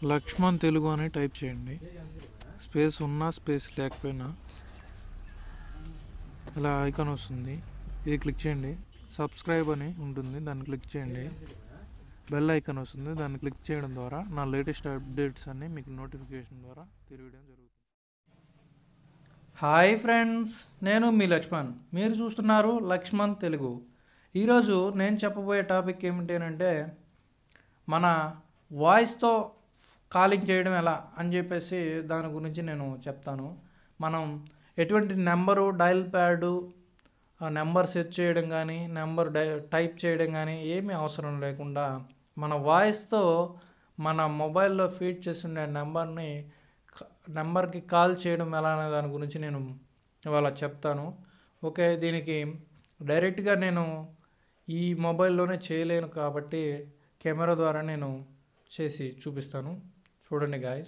లక్ష్మణ్ తెలుగు అని టైప్ చేయండి స్పేస్ ఉన్నా స్పేస్ లేకపోయినా ఇలా ఐకాన్ వస్తుంది ఇది క్లిక్ చేయండి సబ్స్క్రైబ్ అని ఉంటుంది దాన్ని క్లిక్ చేయండి బెల్ ఐకాన్ వస్తుంది దాన్ని క్లిక్ చేయడం ద్వారా నా లేటెస్ట్ అప్డేట్స్ అన్నీ మీకు నోటిఫికేషన్ ద్వారా తిరగడం జరుగుతుంది హాయ్ ఫ్రెండ్స్ నేను మీ లక్ష్మణ్ మీరు చూస్తున్నారు లక్ష్మణ్ తెలుగు ఈరోజు నేను చెప్పబోయే టాపిక్ ఏమిటి అంటే మన వాయిస్తో కాలింగ్ చేయడం ఎలా అని చెప్పేసి దాని గురించి నేను చెప్తాను మనం ఎటువంటి నెంబరు డయల్ ప్యాడు ఆ నెంబర్ సెట్ చేయడం కానీ నెంబర్ డై టైప్ చేయడం కానీ ఏమీ అవసరం లేకుండా మన వాయిస్తో మన మొబైల్లో ఫీడ్ చేసిన నెంబర్ని నెంబర్కి కాల్ చేయడం ఎలా అనే దాని గురించి నేను ఇవాళ చెప్తాను ఓకే దీనికి డైరెక్ట్గా నేను ఈ మొబైల్లోనే చేయలేను కాబట్టి కెమెరా ద్వారా నేను చేసి చూపిస్తాను చూడండి గాయస్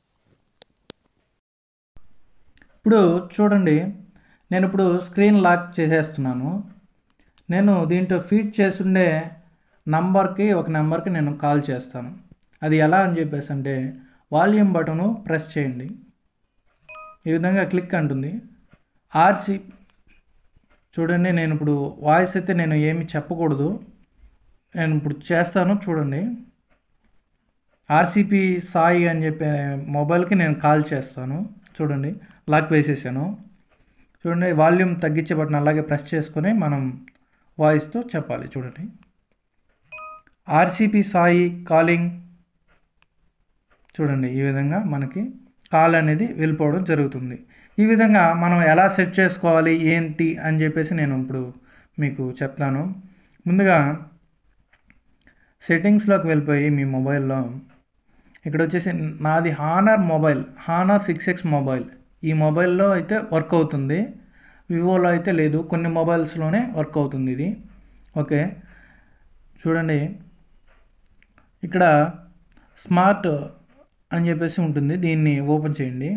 ఇప్పుడు చూడండి నేను ఇప్పుడు స్క్రీన్ లాక్ చేసేస్తున్నాను నేను దీంట్లో ఫీడ్ చేస్తుండే నంబర్కి ఒక నెంబర్కి నేను కాల్ చేస్తాను అది ఎలా అని చెప్పేసి అంటే వాల్యూమ్ బటను ప్రెస్ చేయండి ఈ విధంగా క్లిక్ అంటుంది ఆర్సి చూడండి నేను ఇప్పుడు వాయిస్ అయితే నేను ఏమి చెప్పకూడదు నేను ఇప్పుడు చేస్తాను చూడండి ఆర్సిపి సాయి అని చెప్పే మొబైల్కి నేను కాల్ చేస్తాను చూడండి లాక్ వేసేసాను చూడండి వాల్యూమ్ తగ్గించే బటన్ అలాగే ప్రెస్ చేసుకొని మనం వాయిస్తో చెప్పాలి చూడండి ఆర్సిపి సాయి కాలింగ్ చూడండి ఈ విధంగా మనకి కాల్ అనేది వెళ్ళిపోవడం జరుగుతుంది ఈ విధంగా మనం ఎలా సెట్ చేసుకోవాలి ఏంటి అని చెప్పేసి నేను ఇప్పుడు మీకు చెప్తాను ముందుగా సెట్టింగ్స్లోకి వెళ్ళిపోయి మీ మొబైల్లో ఇక్కడ వచ్చేసి నాది Honor mobile Honor six X mobile ఈ మొబైల్లో అయితే వర్క్ అవుతుంది వివోలో అయితే లేదు కొన్ని మొబైల్స్లోనే వర్క్ అవుతుంది ఇది ఓకే చూడండి ఇక్కడ స్మార్ట్ అని చెప్పేసి ఉంటుంది దీన్ని ఓపెన్ చేయండి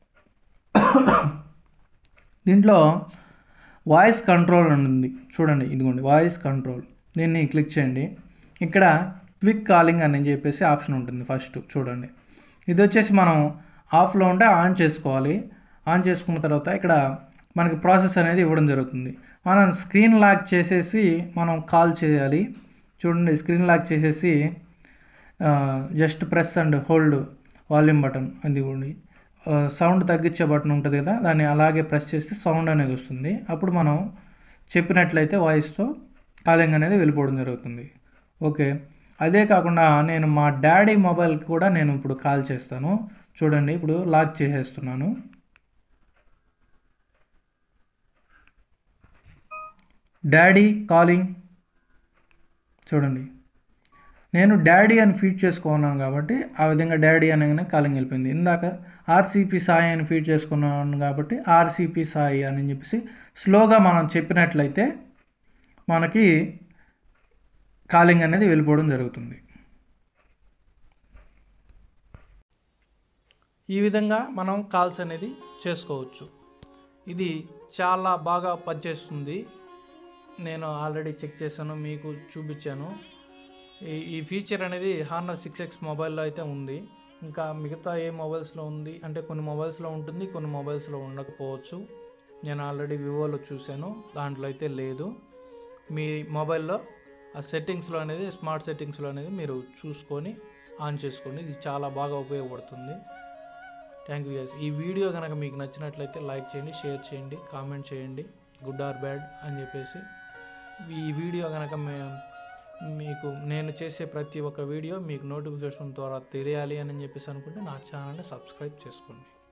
దీంట్లో వాయిస్ కంట్రోల్ అని ఉంది చూడండి ఇదిగోండి వాయిస్ కంట్రోల్ దీన్ని క్లిక్ చేయండి ఇక్కడ క్విక్ కాలింగ్ అని చెప్పేసి ఆప్షన్ ఉంటుంది ఫస్ట్ చూడండి ఇది వచ్చేసి మనం ఆఫ్లో ఉంటే ఆన్ చేసుకోవాలి ఆన్ చేసుకున్న తర్వాత ఇక్కడ మనకి ప్రాసెస్ అనేది ఇవ్వడం జరుగుతుంది మనం స్క్రీన్ లాక్ చేసేసి మనం కాల్ చేయాలి చూడండి స్క్రీన్ లాక్ చేసేసి just press and hold volume button అది కూడా సౌండ్ తగ్గించే బటన్ ఉంటుంది కదా దాన్ని అలాగే ప్రెస్ చేస్తే సౌండ్ అనేది వస్తుంది అప్పుడు మనం చెప్పినట్లయితే వాయిస్తో కాలింగ్ అనేది వెళ్ళిపోవడం జరుగుతుంది ఓకే అదే కాకుండా నేను మా డాడీ మొబైల్కి కూడా నేను ఇప్పుడు కాల్ చేస్తాను చూడండి ఇప్పుడు లాక్ చేసేస్తున్నాను డాడీ కాలింగ్ చూడండి నేను డాడీ అని ఫీడ్ చేసుకున్నాను కాబట్టి ఆ విధంగా డాడీ అనగానే కాలింగ్ వెళ్ళిపోయింది ఇందాక ఆర్సీపీ సాయి అని ఫీడ్ చేసుకున్నాను కాబట్టి ఆర్సీపీ సాయి అని చెప్పేసి స్లోగా మనం చెప్పినట్లయితే మనకి కాలింగ్ అనేది వెళ్ళిపోవడం జరుగుతుంది ఈ విధంగా మనం కాల్స్ అనేది చేసుకోవచ్చు ఇది చాలా బాగా పనిచేస్తుంది నేను ఆల్రెడీ చెక్ చేశాను మీకు చూపించాను ఈ ఈ ఫీచర్ అనేది హార్నర్ సిక్స్ ఎక్స్ మొబైల్లో అయితే ఉంది ఇంకా మిగతా ఏ మొబైల్స్లో ఉంది అంటే కొన్ని మొబైల్స్లో ఉంటుంది కొన్ని మొబైల్స్లో ఉండకపోవచ్చు నేను ఆల్రెడీ వివోలో చూశాను దాంట్లో అయితే లేదు మీ మొబైల్లో ఆ సెట్టింగ్స్లో అనేది స్మార్ట్ సెట్టింగ్స్లో అనేది మీరు చూసుకొని ఆన్ చేసుకోండి ఇది చాలా బాగా ఉపయోగపడుతుంది థ్యాంక్ యూ గైస్ ఈ వీడియో కనుక మీకు నచ్చినట్లయితే లైక్ చేయండి షేర్ చేయండి కామెంట్ చేయండి గుడ్ ఆర్ బ్యాడ్ అని చెప్పేసి ఈ వీడియో కనుక మే మీకు నేను చేసే ప్రతి ఒక్క వీడియో మీకు నోటిఫికేషన్ ద్వారా తెలియాలి అని చెప్పేసి అనుకుంటే నా ఛానల్ని సబ్స్క్రైబ్ చేసుకోండి